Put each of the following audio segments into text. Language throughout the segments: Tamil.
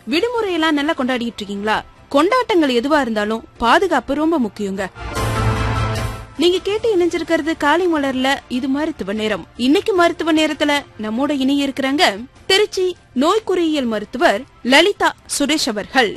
விடுமுறையெல்லாம் நல்லா கொண்டாடிட்டு இருக்கீங்களா கொண்டாட்டங்கள் எதுவா இருந்தாலும் பாதுகாப்பு ரொம்ப முக்கியங்க நீங்க கேட்டு இணைஞ்சிருக்கிறது காலை மலர்ல இது மருத்துவ நேரம் இன்னைக்கு மருத்துவ நேரத்துல நம்மோட இணைய இருக்கிறாங்க திருச்சி நோய் குறியியல் மருத்துவர் லலிதா சுரேஷ் அவர்கள்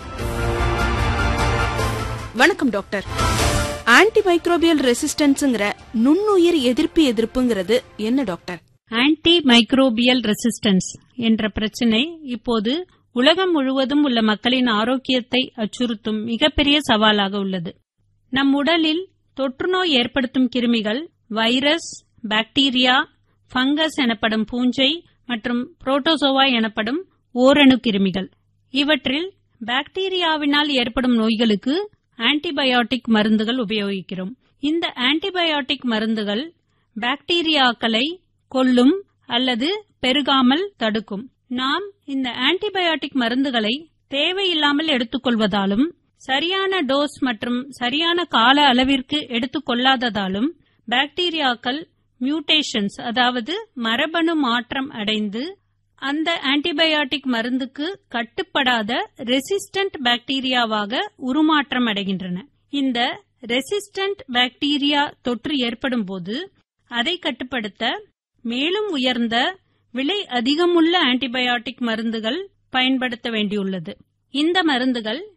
வணக்கம் டாக்டர் ஆன்டி மைக்ரோபியல் ரெசிஸ்டன்ஸ்ங்கிற நுண்ணுயிர் எதிர்ப்பு எதிர்ப்புங்கிறது என்ன டாக்டர் ஆன்டி மைக்ரோபியல் ரெசிஸ்டன்ஸ் என்ற பிரச்சினை இப்போது உலகம் முழுவதும் உள்ள மக்களின் ஆரோக்கியத்தை அச்சுறுத்தும் மிகப்பெரிய சவாலாக உள்ளது நம் உடலில் தொற்றுநோய் ஏற்படுத்தும் கிருமிகள் வைரஸ் பாக்டீரியா ஃபங்கஸ் எனப்படும் பூஞ்சை மற்றும் புரோட்டோசோவா எனப்படும் ஓரணு கிருமிகள் இவற்றில் பாக்டீரியாவினால் ஏற்படும் நோய்களுக்கு ஆன்டிபயோட்டிக் மருந்துகள் உபயோகிக்கிறோம் இந்த ஆன்டிபயோட்டிக் மருந்துகள் பாக்டீரியாக்களை கொல்லும் அல்லது பெருகாமல் தடுக்கும் நாம் இந்த ஆன்டிபயோட்டிக் மருந்துகளை தேவையில்லாமல் எடுத்துக்கொள்வதாலும் சரியான டோஸ் மற்றும் சரியான கால அளவிற்கு எடுத்துக்கொள்ளாததாலும் பாக்டீரியாக்கள் மியூட்டேஷன்ஸ் அதாவது மரபணு மாற்றம் அடைந்து அந்த ஆன்டிபயோட்டிக் மருந்துக்கு கட்டுப்படாத ரெசிஸ்டன்ட் பாக்டீரியாவாக உருமாற்றம் அடைகின்றன இந்த ரெசிஸ்டன்ட் பாக்டீரியா தொற்று ஏற்படும் போது அதை கட்டுப்படுத்த மேலும் உயர்ந்த விலை அதிகமுள்ள ஆன்டிபயோட்டிக் மருந்துகள் பயன்படுத்த வேண்டியுள்ளது இந்த மருந்துகள்